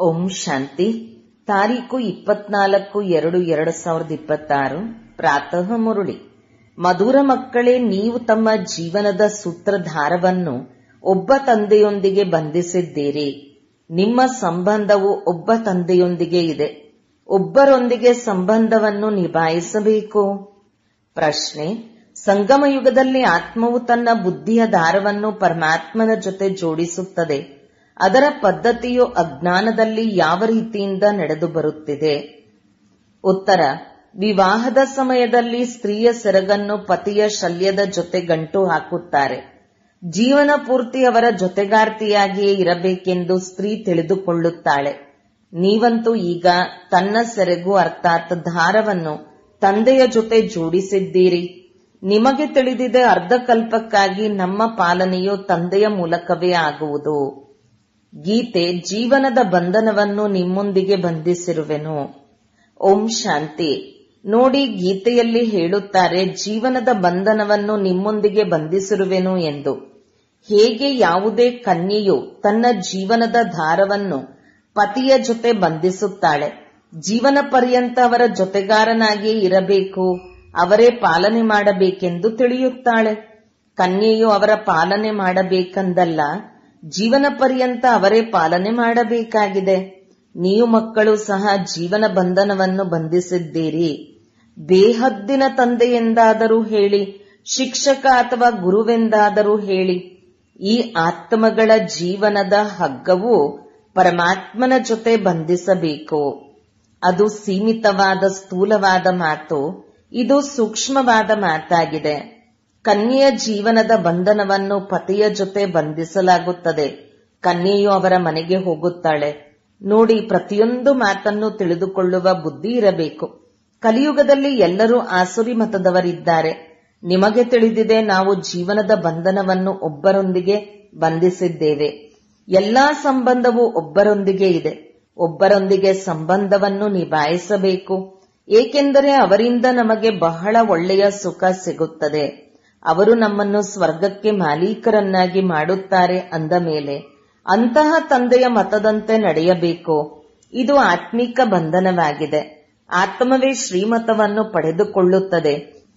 ಓಂ ಶಾಂತಿ ತಾರೀಕು ಇಪ್ಪತ್ನಾಲ್ಕು ಎರಡು ಎರಡು ಸಾವಿರದ ಇಪ್ಪತ್ತಾರು ಪ್ರಾತಃ ಮುರುಳಿ ಮಧುರ ಮಕ್ಕಳೇ ನೀವು ತಮ್ಮ ಜೀವನದ ಸೂತ್ರಧಾರವನ್ನು ಒಬ್ಬ ತಂದೆಯೊಂದಿಗೆ ಬಂಧಿಸಿದ್ದೀರಿ ನಿಮ್ಮ ಸಂಬಂಧವು ಒಬ್ಬ ತಂದೆಯೊಂದಿಗೆ ಇದೆ ಒಬ್ಬರೊಂದಿಗೆ ಸಂಬಂಧವನ್ನು ನಿಭಾಯಿಸಬೇಕು ಪ್ರಶ್ನೆ ಸಂಗಮ ಯುಗದಲ್ಲಿ ಆತ್ಮವು ತನ್ನ ಬುದ್ಧಿಯ ದಾರವನ್ನು ಪರಮಾತ್ಮನ ಜೊತೆ ಜೋಡಿಸುತ್ತದೆ ಅದರ ಪದ್ಧತಿಯು ಅಜ್ಞಾನದಲ್ಲಿ ಯಾವ ರೀತಿಯಿಂದ ನಡೆದು ಬರುತ್ತಿದೆ ಉತ್ತರ ವಿವಾಹದ ಸಮಯದಲ್ಲಿ ಸ್ತ್ರೀಯ ಸೆರಗನ್ನು ಪತಿಯ ಶಲ್ಯದ ಜೊತೆ ಗಂಟು ಹಾಕುತ್ತಾರೆ ಜೀವನ ಪೂರ್ತಿ ಅವರ ಜೊತೆಗಾರ್ತಿಯಾಗಿಯೇ ಇರಬೇಕೆಂದು ಸ್ತ್ರೀ ತಿಳಿದುಕೊಳ್ಳುತ್ತಾಳೆ ನೀವಂತೂ ಈಗ ತನ್ನ ಸೆರಗು ಅರ್ಥಾತ್ ದಾರವನ್ನು ತಂದೆಯ ಜೊತೆ ಜೋಡಿಸಿದ್ದೀರಿ ನಿಮಗೆ ತಿಳಿದಿದೆ ಅರ್ಧಕಲ್ಪಕ್ಕಾಗಿ ನಮ್ಮ ಪಾಲನೆಯು ತಂದೆಯ ಮೂಲಕವೇ ಆಗುವುದು ಗೀತೆ ಜೀವನದ ಬಂಧನವನ್ನು ನಿಮ್ಮೊಂದಿಗೆ ಬಂಧಿಸಿರುವೆನು ಓಂ ಶಾಂತಿ ನೋಡಿ ಗೀತೆಯಲ್ಲಿ ಹೇಳುತ್ತಾರೆ ಜೀವನದ ಬಂಧನವನ್ನು ನಿಮ್ಮೊಂದಿಗೆ ಬಂಧಿಸಿರುವೆನು ಎಂದು ಹೇಗೆ ಯಾವುದೇ ಕನ್ಯೆಯು ತನ್ನ ಜೀವನದ ದಾರವನ್ನು ಪತಿಯ ಜೊತೆ ಬಂಧಿಸುತ್ತಾಳೆ ಜೀವನ ಪರ್ಯಂತ ಅವರ ಜೊತೆಗಾರನಾಗಿಯೇ ಇರಬೇಕು ಅವರೇ ಪಾಲನೆ ಮಾಡಬೇಕೆಂದು ತಿಳಿಯುತ್ತಾಳೆ ಕನ್ಯೆಯು ಅವರ ಪಾಲನೆ ಮಾಡಬೇಕಂದಲ್ಲ ಜೀವನ ಪರ್ಯಂತ ಅವರೇ ಪಾಲನೆ ಮಾಡಬೇಕಾಗಿದೆ ನೀವು ಮಕ್ಕಳು ಸಹ ಜೀವನ ಬಂಧನವನ್ನು ಬಂಧಿಸಿದ್ದೀರಿ ಬೇಹದ್ದಿನ ತಂದೆಯೆಂದಾದರೂ ಹೇಳಿ ಶಿಕ್ಷಕ ಅಥವಾ ಗುರುವೆಂದಾದರೂ ಹೇಳಿ ಈ ಆತ್ಮಗಳ ಜೀವನದ ಹಗ್ಗವು ಪರಮಾತ್ಮನ ಜೊತೆ ಬಂಧಿಸಬೇಕು ಅದು ಸೀಮಿತವಾದ ಸ್ಥೂಲವಾದ ಮಾತು ಇದು ಸೂಕ್ಷ್ಮವಾದ ಮಾತಾಗಿದೆ ಕನ್ಯೆಯ ಜೀವನದ ಬಂಧನವನ್ನು ಪತಿಯ ಜೊತೆ ಬಂಧಿಸಲಾಗುತ್ತದೆ ಕನ್ಯೆಯು ಅವರ ಮನೆಗೆ ಹೋಗುತ್ತಾಳೆ ನೋಡಿ ಪ್ರತಿಯೊಂದು ಮಾತನ್ನು ತಿಳಿದುಕೊಳ್ಳುವ ಬುದ್ಧಿ ಇರಬೇಕು ಕಲಿಯುಗದಲ್ಲಿ ಎಲ್ಲರೂ ಆಸುರಿ ಮತದವರಿದ್ದಾರೆ ನಿಮಗೆ ತಿಳಿದಿದೆ ನಾವು ಜೀವನದ ಬಂಧನವನ್ನು ಒಬ್ಬರೊಂದಿಗೆ ಬಂಧಿಸಿದ್ದೇವೆ ಎಲ್ಲಾ ಸಂಬಂಧವು ಒಬ್ಬರೊಂದಿಗೆ ಇದೆ ಒಬ್ಬರೊಂದಿಗೆ ಸಂಬಂಧವನ್ನು ನಿಭಾಯಿಸಬೇಕು ಏಕೆಂದರೆ ಅವರಿಂದ ನಮಗೆ ಬಹಳ ಒಳ್ಳೆಯ ಸುಖ ಸಿಗುತ್ತದೆ ಅವರು ನಮ್ಮನ್ನು ಸ್ವರ್ಗಕ್ಕೆ ಮಾಲೀಕರನ್ನಾಗಿ ಮಾಡುತ್ತಾರೆ ಅಂದ ಮೇಲೆ ಅಂತಹ ತಂದೆಯ ಮತದಂತೆ ನಡೆಯಬೇಕು ಇದು ಆತ್ಮಿಕ ಬಂಧನವಾಗಿದೆ ಆತ್ಮವೇ ಶ್ರೀಮತವನ್ನು ಪಡೆದುಕೊಳ್ಳುತ್ತದೆ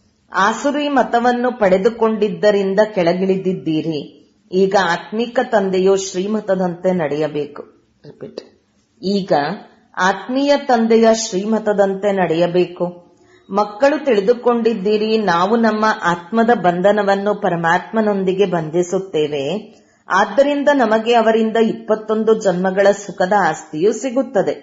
ಆಸುರಿ ಮತವನ್ನು ಪಡೆದುಕೊಂಡಿದ್ದರಿಂದ ಕೆಳಗಿಳಿದಿದ್ದೀರಿ ಈಗ ಆತ್ಮಿಕ ತಂದೆಯು ಶ್ರೀಮತದಂತೆ ನಡೆಯಬೇಕು ರಿಪೀಟ್ ಈಗ ಆತ್ಮೀಯ ತಂದೆಯ ಶ್ರೀಮತದಂತೆ ನಡೆಯಬೇಕು ಮಕ್ಕಳು ತಿಳಿದುಕೊಂಡಿದ್ದೀರಿ ನಾವು ನಮ್ಮ ಆತ್ಮದ ಬಂಧನವನ್ನು ಪರಮಾತ್ಮನೊಂದಿಗೆ ಬಂಧಿಸುತ್ತೇವೆ ಆದ್ದರಿಂದ ನಮಗೆ ಅವರಿಂದ ಇಪ್ಪತ್ತೊಂದು ಜನ್ಮಗಳ ಸುಖದ ಆಸ್ತಿಯು ಸಿಗುತ್ತದೆ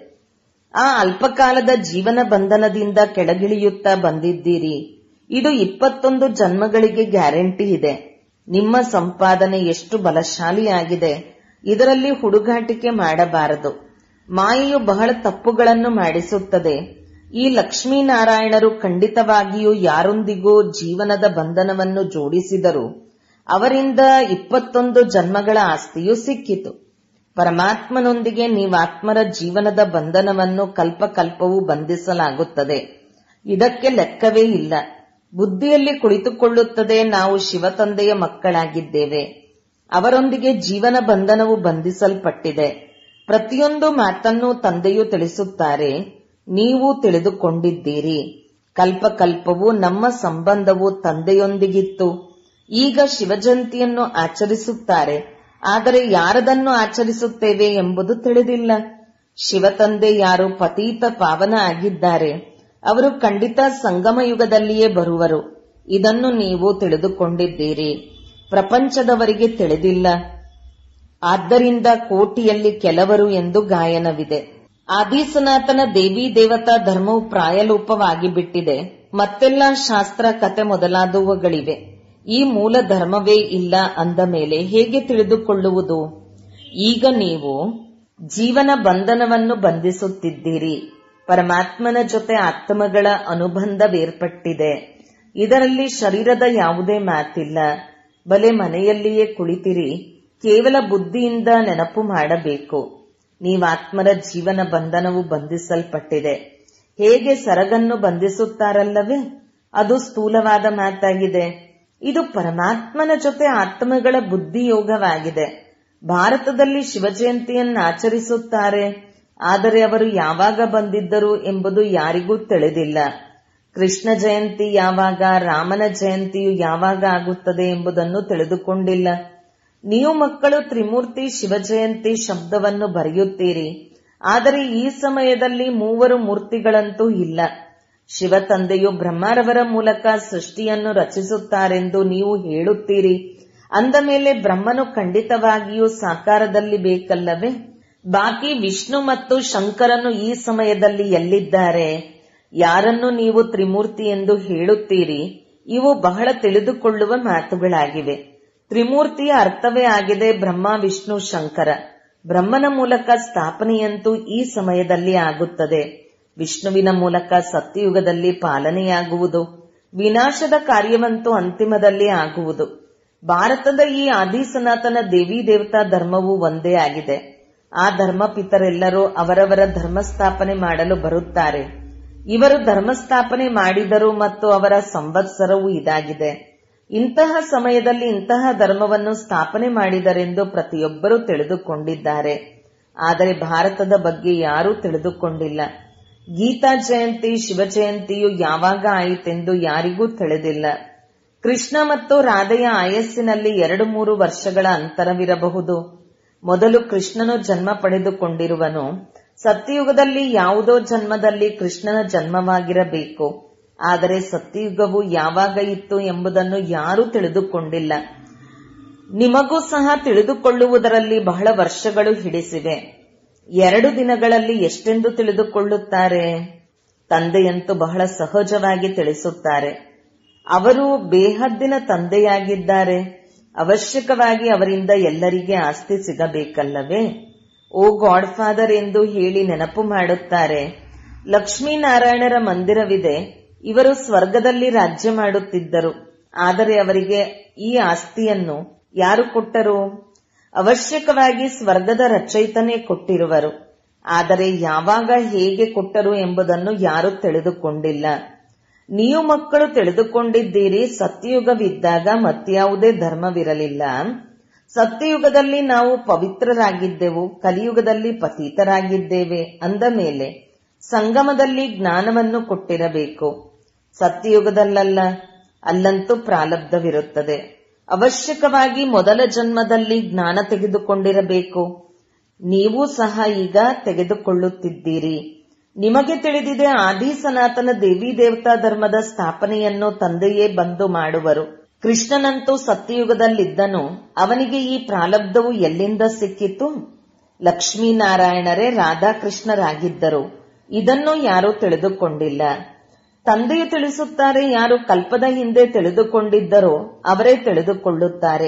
ಆ ಅಲ್ಪಕಾಲದ ಜೀವನ ಬಂಧನದಿಂದ ಕೆಳಗಿಳಿಯುತ್ತಾ ಬಂದಿದ್ದೀರಿ ಇದು ಇಪ್ಪತ್ತೊಂದು ಜನ್ಮಗಳಿಗೆ ಗ್ಯಾರಂಟಿ ಇದೆ ನಿಮ್ಮ ಸಂಪಾದನೆ ಎಷ್ಟು ಬಲಶಾಲಿಯಾಗಿದೆ ಇದರಲ್ಲಿ ಹುಡುಗಾಟಿಕೆ ಮಾಡಬಾರದು ಮಾಯೆಯು ಬಹಳ ತಪ್ಪುಗಳನ್ನು ಮಾಡಿಸುತ್ತದೆ ಈ ಲಕ್ಷ್ಮೀನಾರಾಯಣರು ಖಂಡಿತವಾಗಿಯೂ ಯಾರೊಂದಿಗೂ ಜೀವನದ ಬಂಧನವನ್ನು ಜೋಡಿಸಿದರು ಅವರಿಂದ ಇಪ್ಪತ್ತೊಂದು ಜನ್ಮಗಳ ಆಸ್ತಿಯು ಸಿಕ್ಕಿತು ಪರಮಾತ್ಮನೊಂದಿಗೆ ನೀವಾತ್ಮರ ಜೀವನದ ಬಂಧನವನ್ನು ಕಲ್ಪಕಲ್ಪವೂ ಬಂಧಿಸಲಾಗುತ್ತದೆ ಇದಕ್ಕೆ ಲೆಕ್ಕವೇ ಇಲ್ಲ ಬುದ್ಧಿಯಲ್ಲಿ ಕುಳಿತುಕೊಳ್ಳುತ್ತದೆ ನಾವು ಶಿವತಂದೆಯ ಮಕ್ಕಳಾಗಿದ್ದೇವೆ ಅವರೊಂದಿಗೆ ಜೀವನ ಬಂಧನವು ಬಂಧಿಸಲ್ಪಟ್ಟಿದೆ ಪ್ರತಿಯೊಂದು ಮಾತನ್ನು ತಂದೆಯು ತಿಳಿಸುತ್ತಾರೆ ನೀವು ತಿಳಿದುಕೊಂಡಿದ್ದೀರಿ ಕಲ್ಪಕಲ್ಪವು ನಮ್ಮ ಸಂಬಂಧವು ತಂದೆಯೊಂದಿಗಿತ್ತು ಈಗ ಶಿವಜಯಂತಿಯನ್ನು ಆಚರಿಸುತ್ತಾರೆ ಆದರೆ ಯಾರದನ್ನು ಆಚರಿಸುತ್ತೇವೆ ಎಂಬುದು ತಿಳಿದಿಲ್ಲ ಶಿವತಂದೆ ಯಾರು ಪತೀತ ಪಾವನ ಆಗಿದ್ದಾರೆ ಅವರು ಖಂಡಿತ ಸಂಗಮ ಯುಗದಲ್ಲಿಯೇ ಬರುವರು ಇದನ್ನು ನೀವು ತಿಳಿದುಕೊಂಡಿದ್ದೀರಿ ಪ್ರಪಂಚದವರಿಗೆ ತಿಳಿದಿಲ್ಲ ಆದ್ದರಿಂದ ಕೋಟಿಯಲ್ಲಿ ಕೆಲವರು ಎಂದು ಗಾಯನವಿದೆ ಆದಿಸನಾತನ ದೇವಿ ದೇವತಾ ಧರ್ಮವು ಪ್ರಾಯಲೋಪವಾಗಿ ಬಿಟ್ಟಿದೆ ಮತ್ತೆಲ್ಲ ಶಾಸ್ತ್ರ ಕತೆ ಮೊದಲಾದವುಗಳಿವೆ ಈ ಮೂಲ ಧರ್ಮವೇ ಇಲ್ಲ ಅಂದ ಮೇಲೆ ಹೇಗೆ ತಿಳಿದುಕೊಳ್ಳುವುದು ಈಗ ನೀವು ಜೀವನ ಬಂಧನವನ್ನು ಬಂಧಿಸುತ್ತಿದ್ದೀರಿ ಪರಮಾತ್ಮನ ಜೊತೆ ಆತ್ಮಗಳ ಅನುಬಂಧವೇರ್ಪಟ್ಟಿದೆ ಇದರಲ್ಲಿ ಶರೀರದ ಯಾವುದೇ ಮಾತಿಲ್ಲ ಬಲೆ ಮನೆಯಲ್ಲಿಯೇ ಕುಳಿತಿರಿ ಕೇವಲ ಬುದ್ಧಿಯಿಂದ ನೆನಪು ಮಾಡಬೇಕು ನೀವಾತ್ಮರ ಜೀವನ ಬಂಧನವು ಬಂಧಿಸಲ್ಪಟ್ಟಿದೆ ಹೇಗೆ ಸರಗನ್ನು ಬಂಧಿಸುತ್ತಾರಲ್ಲವೇ ಅದು ಸ್ಥೂಲವಾದ ಮಾತಾಗಿದೆ ಇದು ಪರಮಾತ್ಮನ ಜೊತೆ ಆತ್ಮಗಳ ಬುದ್ಧಿಯೋಗವಾಗಿದೆ ಭಾರತದಲ್ಲಿ ಶಿವಜಯಂತಿಯನ್ನು ಆಚರಿಸುತ್ತಾರೆ ಆದರೆ ಅವರು ಯಾವಾಗ ಬಂದಿದ್ದರು ಎಂಬುದು ಯಾರಿಗೂ ತಿಳಿದಿಲ್ಲ ಕೃಷ್ಣ ಜಯಂತಿ ಯಾವಾಗ ರಾಮನ ಜಯಂತಿಯು ಯಾವಾಗ ಆಗುತ್ತದೆ ಎಂಬುದನ್ನು ತಿಳಿದುಕೊಂಡಿಲ್ಲ ನೀವು ಮಕ್ಕಳು ತ್ರಿಮೂರ್ತಿ ಶಿವಜಯಂತಿ ಶಬ್ದವನ್ನು ಬರೆಯುತ್ತೀರಿ ಆದರೆ ಈ ಸಮಯದಲ್ಲಿ ಮೂವರು ಮೂರ್ತಿಗಳಂತೂ ಇಲ್ಲ ಶಿವ ತಂದೆಯು ಬ್ರಹ್ಮರವರ ಮೂಲಕ ಸೃಷ್ಟಿಯನ್ನು ರಚಿಸುತ್ತಾರೆಂದು ನೀವು ಹೇಳುತ್ತೀರಿ ಅಂದ ಮೇಲೆ ಬ್ರಹ್ಮನು ಖಂಡಿತವಾಗಿಯೂ ಸಾಕಾರದಲ್ಲಿ ಬೇಕಲ್ಲವೇ ಬಾಕಿ ವಿಷ್ಣು ಮತ್ತು ಶಂಕರನು ಈ ಸಮಯದಲ್ಲಿ ಎಲ್ಲಿದ್ದಾರೆ ಯಾರನ್ನು ನೀವು ತ್ರಿಮೂರ್ತಿ ಎಂದು ಹೇಳುತ್ತೀರಿ ಇವು ಬಹಳ ತಿಳಿದುಕೊಳ್ಳುವ ಮಾತುಗಳಾಗಿವೆ ತ್ರಿಮೂರ್ತಿಯ ಅರ್ಥವೇ ಆಗಿದೆ ಬ್ರಹ್ಮ ವಿಷ್ಣು ಶಂಕರ ಬ್ರಹ್ಮನ ಮೂಲಕ ಸ್ಥಾಪನೆಯಂತೂ ಈ ಸಮಯದಲ್ಲಿ ಆಗುತ್ತದೆ ವಿಷ್ಣುವಿನ ಮೂಲಕ ಸತ್ಯಯುಗದಲ್ಲಿ ಪಾಲನೆಯಾಗುವುದು ವಿನಾಶದ ಕಾರ್ಯವಂತೂ ಅಂತಿಮದಲ್ಲಿ ಆಗುವುದು ಭಾರತದ ಈ ಆದಿ ಸನಾತನ ದೇವಿ ದೇವತಾ ಧರ್ಮವು ಒಂದೇ ಆಗಿದೆ ಆ ಧರ್ಮಪಿತರೆಲ್ಲರೂ ಅವರವರ ಧರ್ಮ ಸ್ಥಾಪನೆ ಮಾಡಲು ಬರುತ್ತಾರೆ ಇವರು ಧರ್ಮ ಸ್ಥಾಪನೆ ಮಾಡಿದರು ಮತ್ತು ಅವರ ಸಂವತ್ಸರವೂ ಇದಾಗಿದೆ ಇಂತಹ ಸಮಯದಲ್ಲಿ ಇಂತಹ ಧರ್ಮವನ್ನು ಸ್ಥಾಪನೆ ಮಾಡಿದರೆಂದು ಪ್ರತಿಯೊಬ್ಬರೂ ತಿಳಿದುಕೊಂಡಿದ್ದಾರೆ ಆದರೆ ಭಾರತದ ಬಗ್ಗೆ ಯಾರೂ ತಿಳಿದುಕೊಂಡಿಲ್ಲ ಗೀತಾ ಜಯಂತಿ ಶಿವ ಜಯಂತಿಯು ಯಾವಾಗ ಆಯಿತೆಂದು ಯಾರಿಗೂ ತಿಳಿದಿಲ್ಲ ಕೃಷ್ಣ ಮತ್ತು ರಾಧೆಯ ಆಯಸ್ಸಿನಲ್ಲಿ ಎರಡು ಮೂರು ವರ್ಷಗಳ ಅಂತರವಿರಬಹುದು ಮೊದಲು ಕೃಷ್ಣನು ಜನ್ಮ ಪಡೆದುಕೊಂಡಿರುವನು ಸತ್ಯಯುಗದಲ್ಲಿ ಯಾವುದೋ ಜನ್ಮದಲ್ಲಿ ಕೃಷ್ಣನ ಜನ್ಮವಾಗಿರಬೇಕು ಆದರೆ ಸತ್ಯಯುಗವು ಯಾವಾಗ ಇತ್ತು ಎಂಬುದನ್ನು ಯಾರೂ ತಿಳಿದುಕೊಂಡಿಲ್ಲ ನಿಮಗೂ ಸಹ ತಿಳಿದುಕೊಳ್ಳುವುದರಲ್ಲಿ ಬಹಳ ವರ್ಷಗಳು ಹಿಡಿಸಿವೆ ಎರಡು ದಿನಗಳಲ್ಲಿ ಎಷ್ಟೆಂದು ತಿಳಿದುಕೊಳ್ಳುತ್ತಾರೆ ತಂದೆಯಂತೂ ಬಹಳ ಸಹಜವಾಗಿ ತಿಳಿಸುತ್ತಾರೆ ಅವರು ಬೇಹದ್ದಿನ ತಂದೆಯಾಗಿದ್ದಾರೆ ಅವಶ್ಯಕವಾಗಿ ಅವರಿಂದ ಎಲ್ಲರಿಗೆ ಆಸ್ತಿ ಸಿಗಬೇಕಲ್ಲವೇ ಓ ಗಾಡ್ ಫಾದರ್ ಎಂದು ಹೇಳಿ ನೆನಪು ಮಾಡುತ್ತಾರೆ ಲಕ್ಷ್ಮೀನಾರಾಯಣರ ಮಂದಿರವಿದೆ ಇವರು ಸ್ವರ್ಗದಲ್ಲಿ ರಾಜ್ಯ ಮಾಡುತ್ತಿದ್ದರು ಆದರೆ ಅವರಿಗೆ ಈ ಆಸ್ತಿಯನ್ನು ಯಾರು ಕೊಟ್ಟರು ಅವಶ್ಯಕವಾಗಿ ಸ್ವರ್ಗದ ರಚಯಿತನೇ ಕೊಟ್ಟಿರುವರು ಆದರೆ ಯಾವಾಗ ಹೇಗೆ ಕೊಟ್ಟರು ಎಂಬುದನ್ನು ಯಾರೂ ತಿಳಿದುಕೊಂಡಿಲ್ಲ ನೀವು ಮಕ್ಕಳು ತಿಳಿದುಕೊಂಡಿದ್ದೀರಿ ಸತ್ಯಯುಗವಿದ್ದಾಗ ಮತ್ಯಾವುದೇ ಧರ್ಮವಿರಲಿಲ್ಲ ಸತ್ಯಯುಗದಲ್ಲಿ ನಾವು ಪವಿತ್ರರಾಗಿದ್ದೆವು ಕಲಿಯುಗದಲ್ಲಿ ಪತೀತರಾಗಿದ್ದೇವೆ ಅಂದ ಮೇಲೆ ಸಂಗಮದಲ್ಲಿ ಜ್ಞಾನವನ್ನು ಕೊಟ್ಟಿರಬೇಕು ಸತ್ಯಯುಗದಲ್ಲಲ್ಲ ಅಲ್ಲಂತೂ ಪ್ರಾಲಬ್ಧವಿರುತ್ತದೆ ಅವಶ್ಯಕವಾಗಿ ಮೊದಲ ಜನ್ಮದಲ್ಲಿ ಜ್ಞಾನ ತೆಗೆದುಕೊಂಡಿರಬೇಕು ನೀವು ಸಹ ಈಗ ತೆಗೆದುಕೊಳ್ಳುತ್ತಿದ್ದೀರಿ ನಿಮಗೆ ತಿಳಿದಿದೆ ಆದಿ ಸನಾತನ ದೇವಿ ದೇವತಾ ಧರ್ಮದ ಸ್ಥಾಪನೆಯನ್ನು ತಂದೆಯೇ ಬಂದು ಮಾಡುವರು ಕೃಷ್ಣನಂತೂ ಸತ್ಯಯುಗದಲ್ಲಿದ್ದನು ಅವನಿಗೆ ಈ ಪ್ರಾಲಬ್ಧವು ಎಲ್ಲಿಂದ ಸಿಕ್ಕಿತು ಲಕ್ಷ್ಮೀನಾರಾಯಣರೇ ರಾಧಾಕೃಷ್ಣರಾಗಿದ್ದರು ಇದನ್ನು ಯಾರೂ ತಿಳಿದುಕೊಂಡಿಲ್ಲ ತಂದೆಯು ತಿಳಿಸುತ್ತಾರೆ ಯಾರು ಕಲ್ಪದ ಹಿಂದೆ ತಿಳಿದುಕೊಂಡಿದ್ದರೋ ಅವರೇ ತಿಳಿದುಕೊಳ್ಳುತ್ತಾರೆ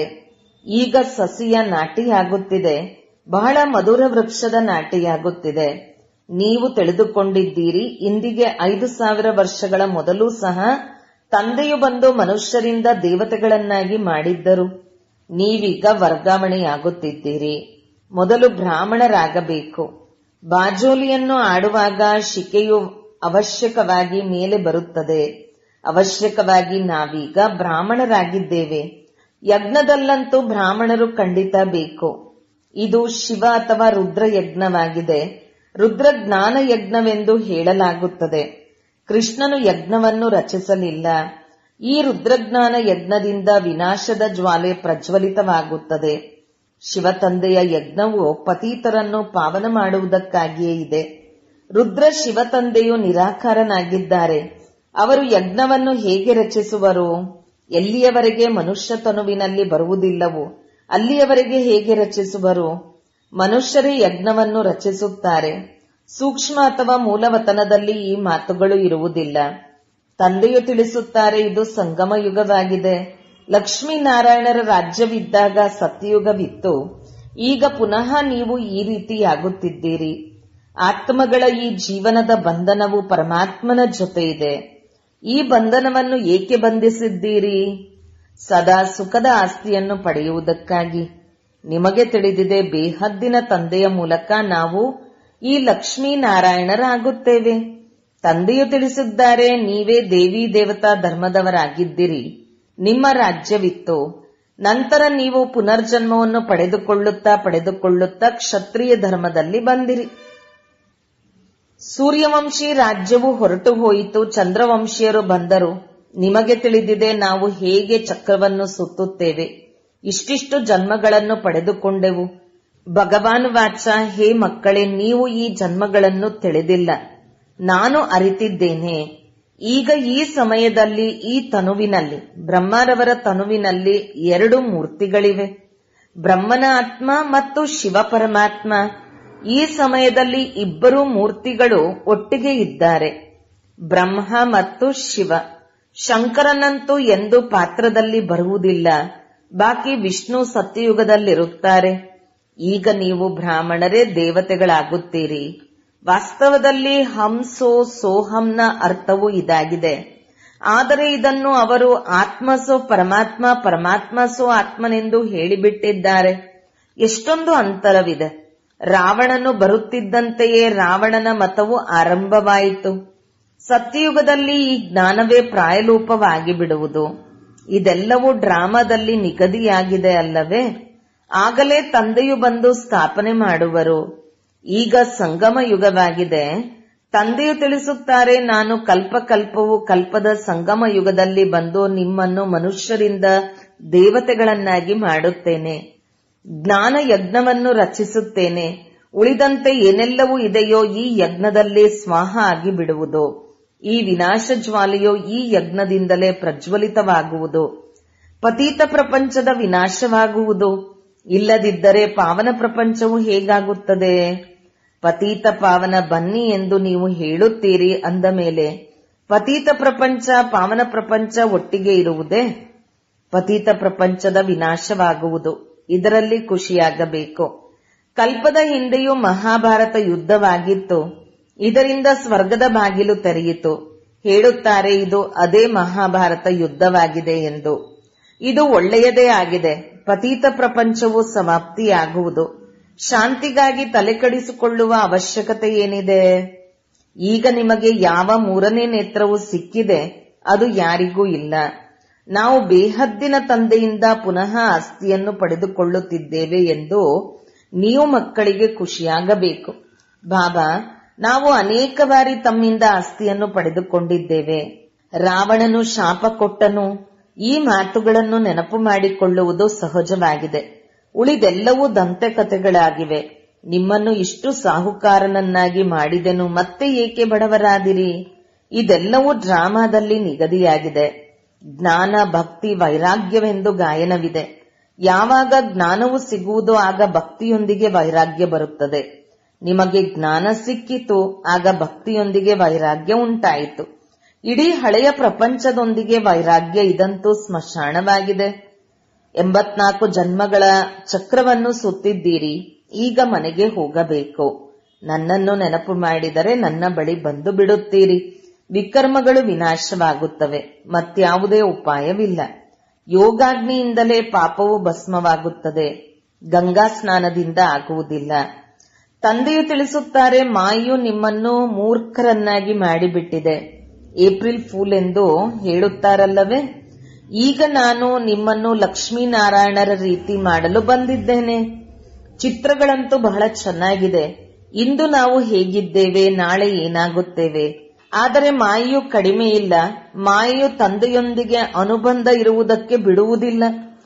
ಈಗ ಸಸಿಯ ನಾಟಿಯಾಗುತ್ತಿದೆ ಬಹಳ ಮಧುರ ವೃಕ್ಷದ ನಾಟಿಯಾಗುತ್ತಿದೆ ನೀವು ತಿಳಿದುಕೊಂಡಿದ್ದೀರಿ ಇಂದಿಗೆ ಐದು ಸಾವಿರ ವರ್ಷಗಳ ಮೊದಲು ಸಹ ತಂದೆಯು ಬಂದು ಮನುಷ್ಯರಿಂದ ದೇವತೆಗಳನ್ನಾಗಿ ಮಾಡಿದ್ದರು ನೀವೀಗ ವರ್ಗಾವಣೆಯಾಗುತ್ತಿದ್ದೀರಿ ಮೊದಲು ಬ್ರಾಹ್ಮಣರಾಗಬೇಕು ಬಾಜೋಲಿಯನ್ನು ಆಡುವಾಗ ಶಿಕೆಯು ಅವಶ್ಯಕವಾಗಿ ಮೇಲೆ ಬರುತ್ತದೆ ಅವಶ್ಯಕವಾಗಿ ನಾವೀಗ ಬ್ರಾಹ್ಮಣರಾಗಿದ್ದೇವೆ ಯಜ್ಞದಲ್ಲಂತೂ ಬ್ರಾಹ್ಮಣರು ಖಂಡಿತ ಬೇಕು ಇದು ಶಿವ ಅಥವಾ ರುದ್ರ ಯಜ್ಞವಾಗಿದೆ ರುದ್ರ ಜ್ಞಾನ ಯಜ್ಞವೆಂದು ಹೇಳಲಾಗುತ್ತದೆ ಕೃಷ್ಣನು ಯಜ್ಞವನ್ನು ರಚಿಸಲಿಲ್ಲ ಈ ರುದ್ರಜ್ಞಾನ ಯಜ್ಞದಿಂದ ವಿನಾಶದ ಜ್ವಾಲೆ ಪ್ರಜ್ವಲಿತವಾಗುತ್ತದೆ ಶಿವತಂದೆಯ ಯಜ್ಞವು ಪತೀತರನ್ನು ಪಾವನ ಮಾಡುವುದಕ್ಕಾಗಿಯೇ ಇದೆ ರುದ್ರ ಶಿವತಂದೆಯು ನಿರಾಕಾರನಾಗಿದ್ದಾರೆ ಅವರು ಯಜ್ಞವನ್ನು ಹೇಗೆ ರಚಿಸುವರು ಎಲ್ಲಿಯವರೆಗೆ ಮನುಷ್ಯ ತನುವಿನಲ್ಲಿ ಬರುವುದಿಲ್ಲವೋ ಅಲ್ಲಿಯವರೆಗೆ ಹೇಗೆ ರಚಿಸುವರು ಮನುಷ್ಯರೇ ಯಜ್ಞವನ್ನು ರಚಿಸುತ್ತಾರೆ ಸೂಕ್ಷ್ಮ ಅಥವಾ ಮೂಲವತನದಲ್ಲಿ ಈ ಮಾತುಗಳು ಇರುವುದಿಲ್ಲ ತಂದೆಯು ತಿಳಿಸುತ್ತಾರೆ ಇದು ಸಂಗಮ ಯುಗವಾಗಿದೆ ಲಕ್ಷ್ಮೀನಾರಾಯಣರ ರಾಜ್ಯವಿದ್ದಾಗ ಸತ್ಯಯುಗವಿತ್ತು ಈಗ ಪುನಃ ನೀವು ಈ ರೀತಿಯಾಗುತ್ತಿದ್ದೀರಿ ಆತ್ಮಗಳ ಈ ಜೀವನದ ಬಂಧನವು ಪರಮಾತ್ಮನ ಜೊತೆ ಇದೆ ಈ ಬಂಧನವನ್ನು ಏಕೆ ಬಂಧಿಸಿದ್ದೀರಿ ಸದಾ ಸುಖದ ಆಸ್ತಿಯನ್ನು ಪಡೆಯುವುದಕ್ಕಾಗಿ ನಿಮಗೆ ತಿಳಿದಿದೆ ಬೇಹದ್ದಿನ ತಂದೆಯ ಮೂಲಕ ನಾವು ಈ ಲಕ್ಷ್ಮೀನಾರಾಯಣರಾಗುತ್ತೇವೆ ತಂದೆಯು ತಿಳಿಸಿದ್ದಾರೆ ನೀವೇ ದೇವಿ ದೇವತಾ ಧರ್ಮದವರಾಗಿದ್ದಿರಿ ನಿಮ್ಮ ರಾಜ್ಯವಿತ್ತು ನಂತರ ನೀವು ಪುನರ್ಜನ್ಮವನ್ನು ಪಡೆದುಕೊಳ್ಳುತ್ತಾ ಪಡೆದುಕೊಳ್ಳುತ್ತಾ ಕ್ಷತ್ರಿಯ ಧರ್ಮದಲ್ಲಿ ಬಂದಿರಿ ಸೂರ್ಯವಂಶಿ ರಾಜ್ಯವು ಹೊರಟು ಹೋಯಿತು ಚಂದ್ರವಂಶಿಯರು ಬಂದರು ನಿಮಗೆ ತಿಳಿದಿದೆ ನಾವು ಹೇಗೆ ಚಕ್ರವನ್ನು ಸುತ್ತುತ್ತೇವೆ ಇಷ್ಟಿಷ್ಟು ಜನ್ಮಗಳನ್ನು ಪಡೆದುಕೊಂಡೆವು ಭಗವಾನ್ ವಾಚ ಹೇ ಮಕ್ಕಳೇ ನೀವು ಈ ಜನ್ಮಗಳನ್ನು ತಿಳಿದಿಲ್ಲ ನಾನು ಅರಿತಿದ್ದೇನೆ ಈಗ ಈ ಸಮಯದಲ್ಲಿ ಈ ತನುವಿನಲ್ಲಿ ಬ್ರಹ್ಮರವರ ತನುವಿನಲ್ಲಿ ಎರಡು ಮೂರ್ತಿಗಳಿವೆ ಬ್ರಹ್ಮನ ಆತ್ಮ ಮತ್ತು ಶಿವ ಪರಮಾತ್ಮ ಈ ಸಮಯದಲ್ಲಿ ಇಬ್ಬರು ಮೂರ್ತಿಗಳು ಒಟ್ಟಿಗೆ ಇದ್ದಾರೆ ಬ್ರಹ್ಮ ಮತ್ತು ಶಿವ ಶಂಕರನಂತೂ ಎಂದು ಪಾತ್ರದಲ್ಲಿ ಬರುವುದಿಲ್ಲ ಬಾಕಿ ವಿಷ್ಣು ಸತ್ಯಯುಗದಲ್ಲಿರುತ್ತಾರೆ ಈಗ ನೀವು ಬ್ರಾಹ್ಮಣರೇ ದೇವತೆಗಳಾಗುತ್ತೀರಿ ವಾಸ್ತವದಲ್ಲಿ ಹಂಸೋ ಸೋಹಂನ ಅರ್ಥವು ಇದಾಗಿದೆ ಆದರೆ ಇದನ್ನು ಅವರು ಆತ್ಮಸೋ ಪರಮಾತ್ಮ ಪರಮಾತ್ಮಸೋ ಆತ್ಮನೆಂದು ಹೇಳಿಬಿಟ್ಟಿದ್ದಾರೆ ಎಷ್ಟೊಂದು ಅಂತರವಿದೆ ರಾವಣನು ಬರುತ್ತಿದ್ದಂತೆಯೇ ರಾವಣನ ಮತವು ಆರಂಭವಾಯಿತು ಸತ್ಯಯುಗದಲ್ಲಿ ಈ ಜ್ಞಾನವೇ ಪ್ರಾಯಲೋಪವಾಗಿ ಬಿಡುವುದು ಇದೆಲ್ಲವೂ ಡ್ರಾಮಾದಲ್ಲಿ ನಿಗದಿಯಾಗಿದೆ ಅಲ್ಲವೇ ಆಗಲೇ ತಂದೆಯು ಬಂದು ಸ್ಥಾಪನೆ ಮಾಡುವರು ಈಗ ಸಂಗಮ ಯುಗವಾಗಿದೆ ತಂದೆಯು ತಿಳಿಸುತ್ತಾರೆ ನಾನು ಕಲ್ಪಕಲ್ಪವು ಕಲ್ಪದ ಸಂಗಮ ಯುಗದಲ್ಲಿ ಬಂದು ನಿಮ್ಮನ್ನು ಮನುಷ್ಯರಿಂದ ದೇವತೆಗಳನ್ನಾಗಿ ಮಾಡುತ್ತೇನೆ ಜ್ಞಾನ ಯಜ್ಞವನ್ನು ರಚಿಸುತ್ತೇನೆ ಉಳಿದಂತೆ ಏನೆಲ್ಲವೂ ಇದೆಯೋ ಈ ಯಜ್ಞದಲ್ಲೇ ಸ್ವಾಹ ಆಗಿ ಬಿಡುವುದು ಈ ವಿನಾಶ ಜ್ವಾಲೆಯು ಈ ಯಜ್ಞದಿಂದಲೇ ಪ್ರಜ್ವಲಿತವಾಗುವುದು ಪತೀತ ಪ್ರಪಂಚದ ವಿನಾಶವಾಗುವುದು ಇಲ್ಲದಿದ್ದರೆ ಪಾವನ ಪ್ರಪಂಚವು ಹೇಗಾಗುತ್ತದೆ ಪತೀತ ಪಾವನ ಬನ್ನಿ ಎಂದು ನೀವು ಹೇಳುತ್ತೀರಿ ಅಂದ ಮೇಲೆ ಪತೀತ ಪ್ರಪಂಚ ಪಾವನ ಪ್ರಪಂಚ ಒಟ್ಟಿಗೆ ಇರುವುದೇ ಪತೀತ ಪ್ರಪಂಚದ ವಿನಾಶವಾಗುವುದು ಇದರಲ್ಲಿ ಖುಷಿಯಾಗಬೇಕು ಕಲ್ಪದ ಹಿಂದೆಯೂ ಮಹಾಭಾರತ ಯುದ್ಧವಾಗಿತ್ತು ಇದರಿಂದ ಸ್ವರ್ಗದ ಬಾಗಿಲು ತೆರೆಯಿತು ಹೇಳುತ್ತಾರೆ ಇದು ಅದೇ ಮಹಾಭಾರತ ಯುದ್ಧವಾಗಿದೆ ಎಂದು ಇದು ಒಳ್ಳೆಯದೇ ಆಗಿದೆ ಪತೀತ ಪ್ರಪಂಚವು ಸಮಾಪ್ತಿಯಾಗುವುದು ಶಾಂತಿಗಾಗಿ ತಲೆಕಡಿಸಿಕೊಳ್ಳುವ ಅವಶ್ಯಕತೆ ಏನಿದೆ ಈಗ ನಿಮಗೆ ಯಾವ ಮೂರನೇ ನೇತ್ರವು ಸಿಕ್ಕಿದೆ ಅದು ಯಾರಿಗೂ ಇಲ್ಲ ನಾವು ಬೇಹದ್ದಿನ ತಂದೆಯಿಂದ ಪುನಃ ಆಸ್ತಿಯನ್ನು ಪಡೆದುಕೊಳ್ಳುತ್ತಿದ್ದೇವೆ ಎಂದು ನೀವು ಮಕ್ಕಳಿಗೆ ಖುಷಿಯಾಗಬೇಕು ಬಾಬಾ ನಾವು ಅನೇಕ ಬಾರಿ ತಮ್ಮಿಂದ ಆಸ್ತಿಯನ್ನು ಪಡೆದುಕೊಂಡಿದ್ದೇವೆ ರಾವಣನು ಶಾಪ ಕೊಟ್ಟನು ಈ ಮಾತುಗಳನ್ನು ನೆನಪು ಮಾಡಿಕೊಳ್ಳುವುದು ಸಹಜವಾಗಿದೆ ಉಳಿದೆಲ್ಲವೂ ದಂತಕಥೆಗಳಾಗಿವೆ ನಿಮ್ಮನ್ನು ಇಷ್ಟು ಸಾಹುಕಾರನನ್ನಾಗಿ ಮಾಡಿದೆನು ಮತ್ತೆ ಏಕೆ ಬಡವರಾದಿರಿ ಇದೆಲ್ಲವೂ ಡ್ರಾಮಾದಲ್ಲಿ ನಿಗದಿಯಾಗಿದೆ ಜ್ಞಾನ ಭಕ್ತಿ ವೈರಾಗ್ಯವೆಂದು ಗಾಯನವಿದೆ ಯಾವಾಗ ಜ್ಞಾನವು ಸಿಗುವುದೋ ಆಗ ಭಕ್ತಿಯೊಂದಿಗೆ ವೈರಾಗ್ಯ ಬರುತ್ತದೆ ನಿಮಗೆ ಜ್ಞಾನ ಸಿಕ್ಕಿತು ಆಗ ಭಕ್ತಿಯೊಂದಿಗೆ ವೈರಾಗ್ಯ ಉಂಟಾಯಿತು ಇಡೀ ಹಳೆಯ ಪ್ರಪಂಚದೊಂದಿಗೆ ವೈರಾಗ್ಯ ಇದಂತೂ ಸ್ಮಶಾನವಾಗಿದೆ ಎಂಬತ್ನಾಲ್ಕು ಜನ್ಮಗಳ ಚಕ್ರವನ್ನು ಸುತ್ತಿದ್ದೀರಿ ಈಗ ಮನೆಗೆ ಹೋಗಬೇಕು ನನ್ನನ್ನು ನೆನಪು ಮಾಡಿದರೆ ನನ್ನ ಬಳಿ ಬಂದು ಬಿಡುತ್ತೀರಿ ವಿಕರ್ಮಗಳು ವಿನಾಶವಾಗುತ್ತವೆ ಮತ್ಯಾವುದೇ ಉಪಾಯವಿಲ್ಲ ಯೋಗಾಗ್ನಿಯಿಂದಲೇ ಪಾಪವು ಭಸ್ಮವಾಗುತ್ತದೆ ಗಂಗಾ ಸ್ನಾನದಿಂದ ಆಗುವುದಿಲ್ಲ ತಂದೆಯು ತಿಳಿಸುತ್ತಾರೆ ಮಾಯು ನಿಮ್ಮನ್ನು ಮೂರ್ಖರನ್ನಾಗಿ ಮಾಡಿಬಿಟ್ಟಿದೆ ಏಪ್ರಿಲ್ ಫೂಲ್ ಎಂದು ಹೇಳುತ್ತಾರಲ್ಲವೇ ಈಗ ನಾನು ನಿಮ್ಮನ್ನು ಲಕ್ಷ್ಮೀನಾರಾಯಣರ ರೀತಿ ಮಾಡಲು ಬಂದಿದ್ದೇನೆ ಚಿತ್ರಗಳಂತೂ ಬಹಳ ಚೆನ್ನಾಗಿದೆ ಇಂದು ನಾವು ಹೇಗಿದ್ದೇವೆ ನಾಳೆ ಏನಾಗುತ್ತೇವೆ ಆದರೆ ಮಾಯೆಯು ಕಡಿಮೆ ಇಲ್ಲ ಮಾಯೆಯು ತಂದೆಯೊಂದಿಗೆ ಅನುಬಂಧ ಇರುವುದಕ್ಕೆ ಬಿಡುವುದಿಲ್ಲ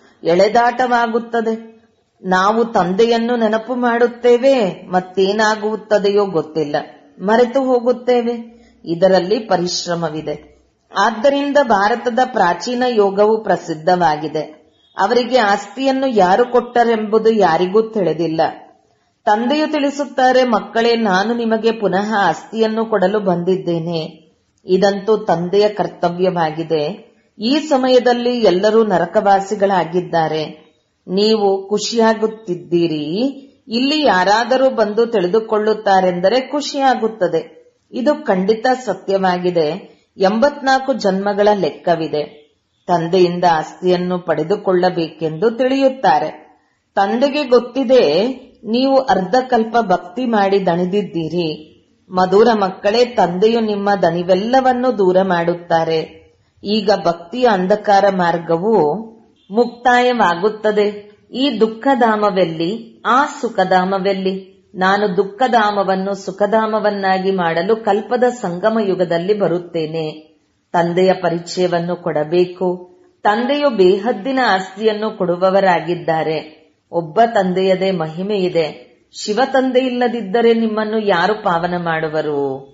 ಎಳೆದಾಟವಾಗುತ್ತದೆ ನಾವು ತಂದೆಯನ್ನು ನೆನಪು ಮಾಡುತ್ತೇವೆ ಮತ್ತೇನಾಗುತ್ತದೆಯೋ ಗೊತ್ತಿಲ್ಲ ಮರೆತು ಹೋಗುತ್ತೇವೆ ಇದರಲ್ಲಿ ಪರಿಶ್ರಮವಿದೆ ಆದ್ದರಿಂದ ಭಾರತದ ಪ್ರಾಚೀನ ಯೋಗವು ಪ್ರಸಿದ್ಧವಾಗಿದೆ ಅವರಿಗೆ ಆಸ್ತಿಯನ್ನು ಯಾರು ಕೊಟ್ಟರೆಂಬುದು ಯಾರಿಗೂ ತಿಳಿದಿಲ್ಲ ತಂದೆಯು ತಿಳಿಸುತ್ತಾರೆ ಮಕ್ಕಳೇ ನಾನು ನಿಮಗೆ ಪುನಃ ಆಸ್ತಿಯನ್ನು ಕೊಡಲು ಬಂದಿದ್ದೇನೆ ಇದಂತೂ ತಂದೆಯ ಕರ್ತವ್ಯವಾಗಿದೆ ಈ ಸಮಯದಲ್ಲಿ ಎಲ್ಲರೂ ನರಕವಾಸಿಗಳಾಗಿದ್ದಾರೆ ನೀವು ಖುಷಿಯಾಗುತ್ತಿದ್ದೀರಿ ಇಲ್ಲಿ ಯಾರಾದರೂ ಬಂದು ತಿಳಿದುಕೊಳ್ಳುತ್ತಾರೆಂದರೆ ಖುಷಿಯಾಗುತ್ತದೆ ಇದು ಖಂಡಿತ ಸತ್ಯವಾಗಿದೆ ಎಂಬತ್ನಾಲ್ಕು ಜನ್ಮಗಳ ಲೆಕ್ಕವಿದೆ ತಂದೆಯಿಂದ ಆಸ್ತಿಯನ್ನು ಪಡೆದುಕೊಳ್ಳಬೇಕೆಂದು ತಿಳಿಯುತ್ತಾರೆ ತಂದೆಗೆ ಗೊತ್ತಿದೆ ನೀವು ಅರ್ಧಕಲ್ಪ ಭಕ್ತಿ ಮಾಡಿ ದಣಿದಿದ್ದೀರಿ ಮಧುರ ಮಕ್ಕಳೇ ತಂದೆಯು ನಿಮ್ಮ ದಣಿವೆಲ್ಲವನ್ನು ದೂರ ಮಾಡುತ್ತಾರೆ ಈಗ ಭಕ್ತಿಯ ಅಂಧಕಾರ ಮಾರ್ಗವು ಮುಕ್ತಾಯವಾಗುತ್ತದೆ ಈ ದುಃಖಧಾಮವೆಲ್ಲಿ ಆ ಸುಖಧಾಮವೆಲ್ಲಿ ನಾನು ದುಃಖಧಾಮವನ್ನು ಸುಖಧಾಮವನ್ನಾಗಿ ಮಾಡಲು ಕಲ್ಪದ ಸಂಗಮ ಯುಗದಲ್ಲಿ ಬರುತ್ತೇನೆ ತಂದೆಯ ಪರಿಚಯವನ್ನು ಕೊಡಬೇಕು ತಂದೆಯು ಬೇಹದ್ದಿನ ಆಸ್ತಿಯನ್ನು ಕೊಡುವವರಾಗಿದ್ದಾರೆ ಒಬ್ಬ ತಂದೆಯದೇ ಮಹಿಮೆ ಇದೆ ಶಿವ ತಂದೆ ಇಲ್ಲದಿದ್ದರೆ ನಿಮ್ಮನ್ನು ಯಾರು ಪಾವನ ಮಾಡುವರು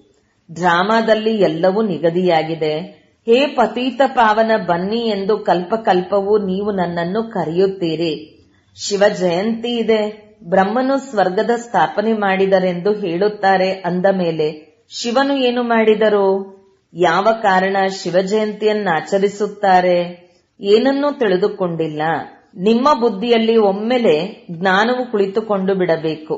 ಡ್ರಾಮಾದಲ್ಲಿ ಎಲ್ಲವೂ ನಿಗದಿಯಾಗಿದೆ ಹೇ ಪತೀತ ಪಾವನ ಬನ್ನಿ ಎಂದು ಕಲ್ಪಕಲ್ಪವೂ ನೀವು ನನ್ನನ್ನು ಕರೆಯುತ್ತೀರಿ ಶಿವ ಜಯಂತಿ ಇದೆ ಬ್ರಹ್ಮನು ಸ್ವರ್ಗದ ಸ್ಥಾಪನೆ ಮಾಡಿದರೆಂದು ಹೇಳುತ್ತಾರೆ ಅಂದ ಮೇಲೆ ಶಿವನು ಏನು ಮಾಡಿದರು ಯಾವ ಕಾರಣ ಶಿವ ಜಯಂತಿಯನ್ನಾಚರಿಸುತ್ತಾರೆ ಏನನ್ನೂ ತಿಳಿದುಕೊಂಡಿಲ್ಲ ನಿಮ್ಮ ಬುದ್ಧಿಯಲ್ಲಿ ಒಮ್ಮೆಲೆ ಜ್ಞಾನವು ಕುಳಿತುಕೊಂಡು ಬಿಡಬೇಕು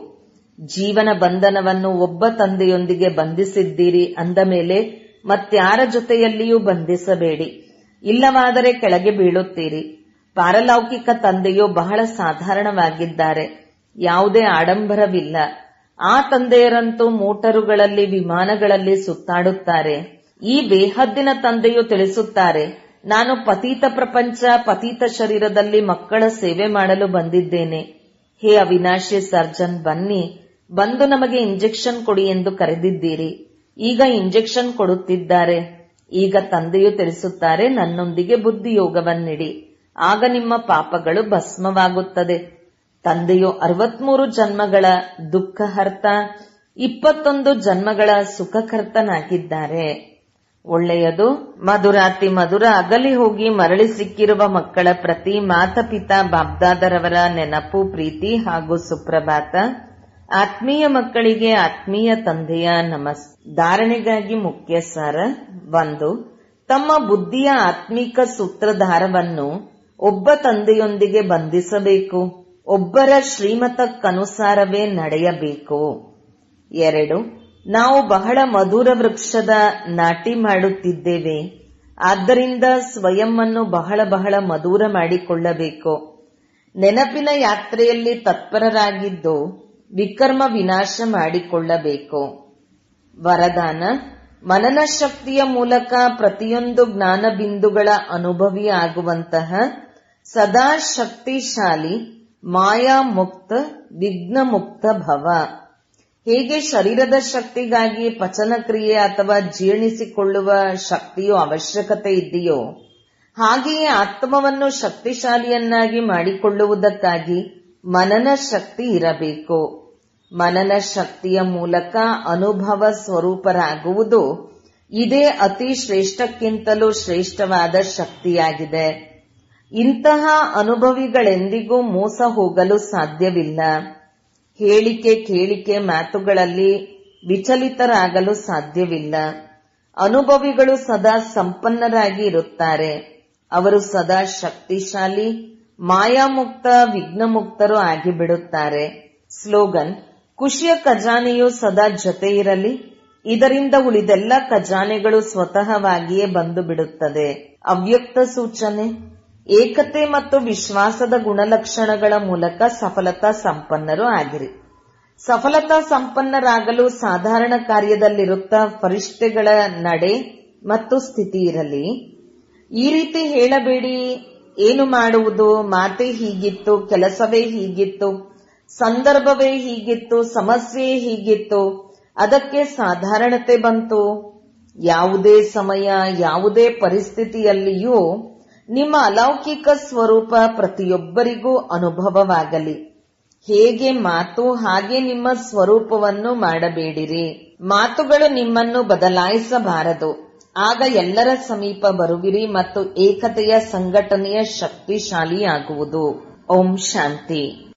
ಜೀವನ ಬಂಧನವನ್ನು ಒಬ್ಬ ತಂದೆಯೊಂದಿಗೆ ಬಂಧಿಸಿದ್ದೀರಿ ಅಂದ ಮೇಲೆ ಮತ್ಯಾರ ಜೊತೆಯಲ್ಲಿಯೂ ಬಂಧಿಸಬೇಡಿ ಇಲ್ಲವಾದರೆ ಕೆಳಗೆ ಬೀಳುತ್ತೀರಿ ಪಾರಲೌಕಿಕ ತಂದೆಯು ಬಹಳ ಸಾಧಾರಣವಾಗಿದ್ದಾರೆ ಯಾವುದೇ ಆಡಂಬರವಿಲ್ಲ ಆ ತಂದೆಯರಂತೂ ಮೋಟರುಗಳಲ್ಲಿ ವಿಮಾನಗಳಲ್ಲಿ ಸುತ್ತಾಡುತ್ತಾರೆ ಈ ಬೇಹದ್ದಿನ ತಂದೆಯು ತಿಳಿಸುತ್ತಾರೆ ನಾನು ಪತೀತ ಪ್ರಪಂಚ ಪತೀತ ಶರೀರದಲ್ಲಿ ಮಕ್ಕಳ ಸೇವೆ ಮಾಡಲು ಬಂದಿದ್ದೇನೆ ಹೇ ಅವಿನಾಶಿ ಸರ್ಜನ್ ಬನ್ನಿ ಬಂದು ನಮಗೆ ಇಂಜೆಕ್ಷನ್ ಕೊಡಿ ಎಂದು ಕರೆದಿದ್ದೀರಿ ಈಗ ಇಂಜೆಕ್ಷನ್ ಕೊಡುತ್ತಿದ್ದಾರೆ ಈಗ ತಂದೆಯು ತಿಳಿಸುತ್ತಾರೆ ನನ್ನೊಂದಿಗೆ ಬುದ್ಧಿಯೋಗವನ್ನಿಡಿ ಆಗ ನಿಮ್ಮ ಪಾಪಗಳು ಭಸ್ಮವಾಗುತ್ತದೆ ತಂದೆಯು ಅರವತ್ಮೂರು ಜನ್ಮಗಳ ದುಃಖಹರ್ತ ಇಪ್ಪತ್ತೊಂದು ಜನ್ಮಗಳ ಸುಖಕರ್ತನಾಗಿದ್ದಾರೆ ಒಳ್ಳೆಯದು ಮಧುರಾತಿ ಮಧುರ ಅಗಲಿ ಹೋಗಿ ಮರಳಿ ಸಿಕ್ಕಿರುವ ಮಕ್ಕಳ ಪ್ರತಿ ಮಾತಪಿತಾ ಬಾಬ್ದಾದರವರ ನೆನಪು ಪ್ರೀತಿ ಹಾಗೂ ಸುಪ್ರಭಾತ ಆತ್ಮೀಯ ಮಕ್ಕಳಿಗೆ ಆತ್ಮೀಯ ತಂದೆಯ ನಮಸ್ ಧಾರಣೆಗಾಗಿ ಮುಖ್ಯ ಸಾರ ಒಂದು ತಮ್ಮ ಬುದ್ಧಿಯ ಆತ್ಮಿಕ ಸೂತ್ರಧಾರವನ್ನು ಒಬ್ಬ ತಂದೆಯೊಂದಿಗೆ ಬಂಧಿಸಬೇಕು ಒಬ್ಬರ ಶ್ರೀಮತಕ್ಕನುಸಾರವೇ ನಡೆಯಬೇಕು ಎರಡು ನಾವು ಬಹಳ ಮಧುರ ವೃಕ್ಷದ ನಾಟಿ ಮಾಡುತ್ತಿದ್ದೇವೆ ಆದ್ದರಿಂದ ಸ್ವಯಂವನ್ನು ಬಹಳ ಬಹಳ ಮಧುರ ಮಾಡಿಕೊಳ್ಳಬೇಕು ನೆನಪಿನ ಯಾತ್ರೆಯಲ್ಲಿ ತತ್ಪರರಾಗಿದ್ದು ವಿಕರ್ಮ ವಿನಾಶ ಮಾಡಿಕೊಳ್ಳಬೇಕು ವರದಾನ ಮನನ ಶಕ್ತಿಯ ಮೂಲಕ ಪ್ರತಿಯೊಂದು ಜ್ಞಾನ ಬಿಂದುಗಳ ಅನುಭವಿ ಆಗುವಂತಹ ಸದಾ ಶಕ್ತಿಶಾಲಿ ಮಾಯಾ ಮುಕ್ತ ವಿಘ್ನ ಮುಕ್ತ ಭವ ಹೇಗೆ ಶರೀರದ ಶಕ್ತಿಗಾಗಿ ಪಚನ ಕ್ರಿಯೆ ಅಥವಾ ಜೀರ್ಣಿಸಿಕೊಳ್ಳುವ ಶಕ್ತಿಯು ಅವಶ್ಯಕತೆ ಇದೆಯೋ ಹಾಗೆಯೇ ಆತ್ಮವನ್ನು ಶಕ್ತಿಶಾಲಿಯನ್ನಾಗಿ ಮಾಡಿಕೊಳ್ಳುವುದಕ್ಕಾಗಿ ಮನನ ಶಕ್ತಿ ಇರಬೇಕು ಮನನ ಶಕ್ತಿಯ ಮೂಲಕ ಅನುಭವ ಸ್ವರೂಪರಾಗುವುದು ಇದೇ ಅತಿ ಶ್ರೇಷ್ಠಕ್ಕಿಂತಲೂ ಶ್ರೇಷ್ಠವಾದ ಶಕ್ತಿಯಾಗಿದೆ ಇಂತಹ ಅನುಭವಿಗಳೆಂದಿಗೂ ಮೋಸ ಹೋಗಲು ಸಾಧ್ಯವಿಲ್ಲ ಹೇಳಿಕೆ ಕೇಳಿಕೆ ಮಾತುಗಳಲ್ಲಿ ವಿಚಲಿತರಾಗಲು ಸಾಧ್ಯವಿಲ್ಲ ಅನುಭವಿಗಳು ಸದಾ ಸಂಪನ್ನರಾಗಿ ಇರುತ್ತಾರೆ ಅವರು ಸದಾ ಶಕ್ತಿಶಾಲಿ ಮಾಯಾಮುಕ್ತ ವಿಘ್ನಮುಕ್ತರು ಆಗಿಬಿಡುತ್ತಾರೆ ಸ್ಲೋಗನ್ ಖುಷಿಯ ಖಜಾನೆಯು ಸದಾ ಜೊತೆ ಇರಲಿ ಇದರಿಂದ ಉಳಿದೆಲ್ಲ ಖಜಾನೆಗಳು ಸ್ವತಃವಾಗಿಯೇ ಬಂದು ಬಿಡುತ್ತದೆ ಅವ್ಯಕ್ತ ಸೂಚನೆ ಏಕತೆ ಮತ್ತು ವಿಶ್ವಾಸದ ಗುಣಲಕ್ಷಣಗಳ ಮೂಲಕ ಸಫಲತಾ ಸಂಪನ್ನರು ಆಗಿರಿ ಸಫಲತಾ ಸಂಪನ್ನರಾಗಲು ಸಾಧಾರಣ ಕಾರ್ಯದಲ್ಲಿರುತ್ತಾ ಫರಿಷ್ಠೆಗಳ ನಡೆ ಮತ್ತು ಸ್ಥಿತಿ ಇರಲಿ ಈ ರೀತಿ ಹೇಳಬೇಡಿ ಏನು ಮಾಡುವುದು ಮಾತೆ ಹೀಗಿತ್ತು ಕೆಲಸವೇ ಹೀಗಿತ್ತು ಸಂದರ್ಭವೇ ಹೀಗಿತ್ತು ಸಮಸ್ಯೆ ಹೀಗಿತ್ತು ಅದಕ್ಕೆ ಸಾಧಾರಣತೆ ಬಂತು ಯಾವುದೇ ಸಮಯ ಯಾವುದೇ ಪರಿಸ್ಥಿತಿಯಲ್ಲಿಯೂ ನಿಮ್ಮ ಅಲೌಕಿಕ ಸ್ವರೂಪ ಪ್ರತಿಯೊಬ್ಬರಿಗೂ ಅನುಭವವಾಗಲಿ ಹೇಗೆ ಮಾತು ಹಾಗೆ ನಿಮ್ಮ ಸ್ವರೂಪವನ್ನು ಮಾಡಬೇಡಿರಿ ಮಾತುಗಳು ನಿಮ್ಮನ್ನು ಬದಲಾಯಿಸಬಾರದು ಆಗ ಎಲ್ಲರ ಸಮೀಪ ಬರುವಿರಿ ಮತ್ತು ಏಕತೆಯ ಸಂಘಟನೆಯ ಶಕ್ತಿಶಾಲಿಯಾಗುವುದು ಓಂ ಶಾಂತಿ